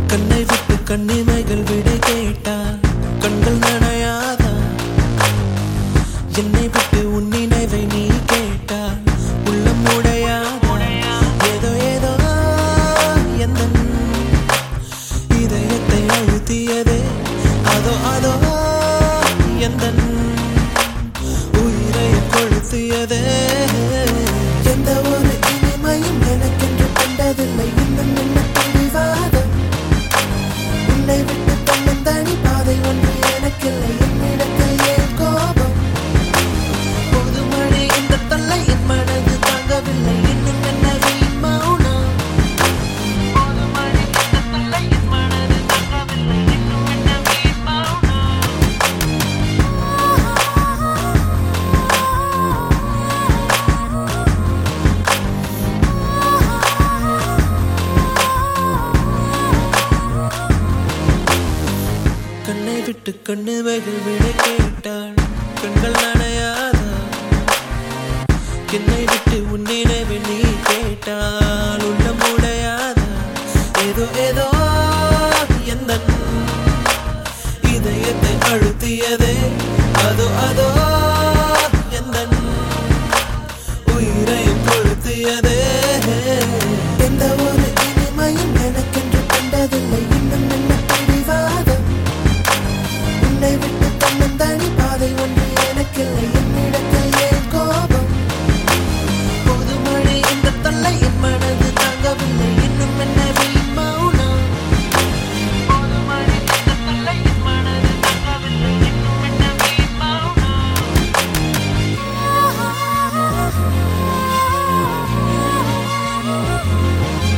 கண்ணை விட்டு கண்ணிமைகள் விடை கேட்டால் கண்கள் நனையாதா என்னை விட்டு உன் நினைவை நீ கேட்டால் உள்ளம் உடையாதா ஏதோ ஏதோ எந்த இதயத்தை அழுத்தியதே அதோ அதோ எந்த உயிரை கொளுத்தியதே எந்த ஒரு இனிமையும் எனக்கென்று கண்டதில்லை இன்னும் என்ன பிடிவாதம் உன்னை விட்டு தன்னன் தனி பாதை ஒன்று எனக்கில்லை என்னிடத்தில் ஏன் கோபம் பொதுமழை இந்த தொல்லை என் மனது தாங்கவில்லை இன்னும் என்ன வீண் மௌனம் பொதுமழை இந்த தொல்லை என் மனது தாங்கவில்லை இன்னும் என்ன வீண் மௌனம் கண்ணை விட்டு கண்ணு வகல் விட கேட்டாள் கண்கள் நனையாதா என்னை விட்டு உன் நினைவு நீ கேட்டால் உள்ளம் உடையாதா ஏதோ ஏதோ எந்த இதயத்தை அழுத்தியதே அதோ அதோ எந்த உயிரையும் கொளுத்தியதே எந்த ஒரு இனிமையும் எனக்கென்று கண்டதில்லை இன்னும் என்ன பிடிவாதம் உன்னை விட்டு தன்னன் தனி பாதை ஒன்று எனக்கில்லை என்னிடத்தில் ஏன் கோபம் பொதுமழை இந்த தொல்லை என் மனது தாங்கவில்லை இன்னும் என்ன வீண் மௌனம் பொதுமழை இந்த தொல்லை என் மனது தாங்கவில்லை இன்னும் என்ன வீண் மௌனம் ஆ